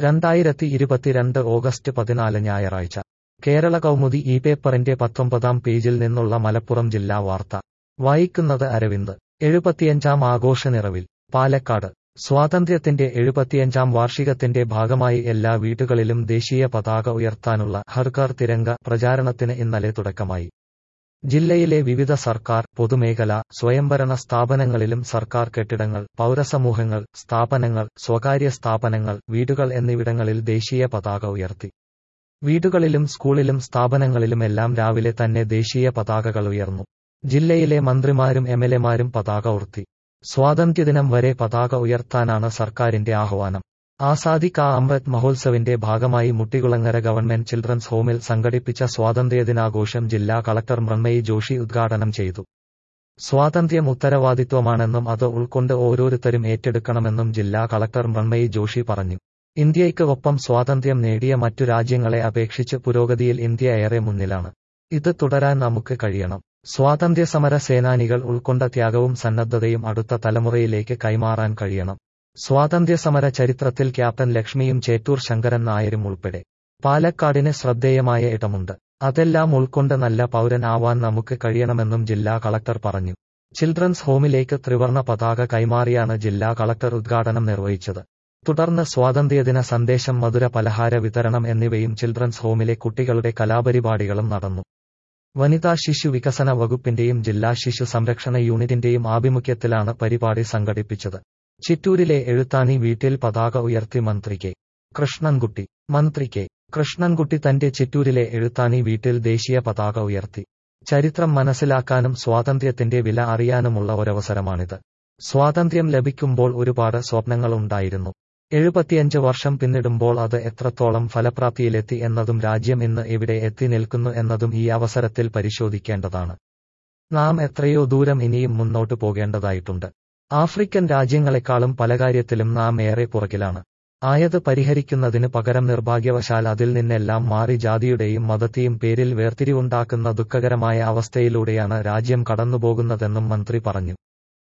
രണ്ടായിരത്തി ഇരുപത്തിരണ്ട് ഓഗസ്റ്റ് പതിനാല് ഞായറാഴ്ച കേരള കൗമുദി ഈ പേപ്പറിന്റെ പത്തൊമ്പതാം പേജിൽ നിന്നുള്ള മലപ്പുറം ജില്ലാ വാർത്ത വായിക്കുന്നത് അരവിന്ദ് എഴുപത്തിയഞ്ചാം ആഘോഷ നിറവിൽ പാലക്കാട് സ്വാതന്ത്ര്യത്തിന്റെ എഴുപത്തിയഞ്ചാം വാർഷികത്തിന്റെ ഭാഗമായി എല്ലാ വീടുകളിലും ദേശീയ പതാക ഉയർത്താനുള്ള ഹർഘർ തിരങ്ക പ്രചാരണത്തിന് ഇന്നലെ തുടക്കമായി ജില്ലയിലെ വിവിധ സർക്കാർ പൊതുമേഖല സ്വയംഭരണ സ്ഥാപനങ്ങളിലും സർക്കാർ കെട്ടിടങ്ങൾ പൗരസമൂഹങ്ങൾ സ്ഥാപനങ്ങൾ സ്വകാര്യ സ്ഥാപനങ്ങൾ വീടുകൾ എന്നിവിടങ്ങളിൽ ദേശീയ പതാക ഉയർത്തി വീടുകളിലും സ്കൂളിലും സ്ഥാപനങ്ങളിലുമെല്ലാം രാവിലെ തന്നെ ദേശീയ പതാകകൾ ഉയർന്നു ജില്ലയിലെ മന്ത്രിമാരും എംഎൽഎമാരും പതാക ഉയർത്തി സ്വാതന്ത്ര്യദിനം വരെ പതാക ഉയർത്താനാണ് സർക്കാരിന്റെ ആഹ്വാനം ആസാദി കാ അമൃത് മഹോത്സവിന്റെ ഭാഗമായി മുട്ടികുളങ്ങര ഗവൺമെന്റ് ചിൽഡ്രൻസ് ഹോമിൽ സംഘടിപ്പിച്ച സ്വാതന്ത്ര്യദിനാഘോഷം ജില്ലാ കളക്ടർ മൃണ്മയി ജോഷി ഉദ്ഘാടനം ചെയ്തു സ്വാതന്ത്ര്യം ഉത്തരവാദിത്വമാണെന്നും അത് ഉൾക്കൊണ്ട് ഓരോരുത്തരും ഏറ്റെടുക്കണമെന്നും ജില്ലാ കളക്ടർ മൃണ്മയി ജോഷി പറഞ്ഞു ഇന്ത്യയ്ക്ക് ഒപ്പം സ്വാതന്ത്ര്യം നേടിയ മറ്റു രാജ്യങ്ങളെ അപേക്ഷിച്ച് പുരോഗതിയിൽ ഇന്ത്യ ഏറെ മുന്നിലാണ് ഇത് തുടരാൻ നമുക്ക് കഴിയണം സ്വാതന്ത്ര്യസമര സേനാനികൾ ഉൾക്കൊണ്ട ത്യാഗവും സന്നദ്ധതയും അടുത്ത തലമുറയിലേക്ക് കൈമാറാൻ കഴിയണം സ്വാതന്ത്ര്യസമര ചരിത്രത്തിൽ ക്യാപ്റ്റൻ ലക്ഷ്മിയും ചേറ്റൂർ ശങ്കരൻ നായരും ഉൾപ്പെടെ പാലക്കാടിന് ശ്രദ്ധേയമായ ഇടമുണ്ട് അതെല്ലാം ഉൾക്കൊണ്ട് നല്ല പൗരൻ ആവാൻ നമുക്ക് കഴിയണമെന്നും ജില്ലാ കളക്ടർ പറഞ്ഞു ചിൽഡ്രൻസ് ഹോമിലേക്ക് ത്രിവർണ പതാക കൈമാറിയാണ് ജില്ലാ കളക്ടർ ഉദ്ഘാടനം നിർവഹിച്ചത് തുടർന്ന് സ്വാതന്ത്ര്യദിന സന്ദേശം മധുര പലഹാര വിതരണം എന്നിവയും ചിൽഡ്രൻസ് ഹോമിലെ കുട്ടികളുടെ കലാപരിപാടികളും നടന്നു വനിതാ ശിശു വികസന വകുപ്പിന്റെയും ജില്ലാ ശിശു സംരക്ഷണ യൂണിറ്റിന്റെയും ആഭിമുഖ്യത്തിലാണ് പരിപാടി സംഘടിപ്പിച്ചത് ചിറ്റൂരിലെ എഴുത്താണി വീട്ടിൽ പതാക ഉയർത്തി മന്ത്രി കെ കൃഷ്ണൻകുട്ടി മന്ത്രി കെ കൃഷ്ണൻകുട്ടി തന്റെ ചിറ്റൂരിലെ എഴുത്താണി വീട്ടിൽ ദേശീയ പതാക ഉയർത്തി ചരിത്രം മനസ്സിലാക്കാനും സ്വാതന്ത്ര്യത്തിന്റെ വില അറിയാനുമുള്ള ഒരവസരമാണിത് സ്വാതന്ത്ര്യം ലഭിക്കുമ്പോൾ ഒരുപാട് സ്വപ്നങ്ങൾ ഉണ്ടായിരുന്നു എഴുപത്തിയഞ്ച് വർഷം പിന്നിടുമ്പോൾ അത് എത്രത്തോളം ഫലപ്രാപ്തിയിലെത്തി എന്നതും രാജ്യം ഇന്ന് എവിടെ എത്തി നിൽക്കുന്നു എന്നതും ഈ അവസരത്തിൽ പരിശോധിക്കേണ്ടതാണ് നാം എത്രയോ ദൂരം ഇനിയും മുന്നോട്ടു പോകേണ്ടതായിട്ടുണ്ട് ആഫ്രിക്കൻ രാജ്യങ്ങളെക്കാളും പല കാര്യത്തിലും നാം ഏറെ പുറകിലാണ് ആയത് പരിഹരിക്കുന്നതിന് പകരം നിർഭാഗ്യവശാൽ അതിൽ നിന്നെല്ലാം മാറി ജാതിയുടെയും മതത്തെയും പേരിൽ വേർതിരിവുണ്ടാക്കുന്ന ദുഃഖകരമായ അവസ്ഥയിലൂടെയാണ് രാജ്യം കടന്നുപോകുന്നതെന്നും മന്ത്രി പറഞ്ഞു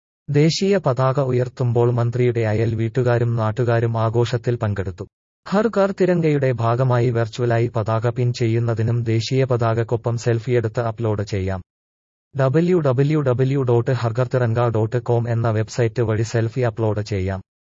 ദേശീയ പതാക ഉയർത്തുമ്പോൾ മന്ത്രിയുടെ അയൽ വീട്ടുകാരും നാട്ടുകാരും ആഘോഷത്തിൽ പങ്കെടുത്തു ഹർ ഘർ തിരങ്കയുടെ ഭാഗമായി വെർച്വലായി പതാക പിൻ ചെയ്യുന്നതിനും ദേശീയ പതാകക്കൊപ്പം സെൽഫിയെടുത്ത് അപ്ലോഡ് ചെയ്യാം ഡബ്ല്യു ഡബ്ല്യു ഡബ്ല്യു ഡോട്ട് ഹർഗർ തിരങ്ക ഡോട്ട് കോം എന്ന വെബ്സൈറ്റ് വഴി സെൽഫി അപ്ലോഡ് ചെയ്യാം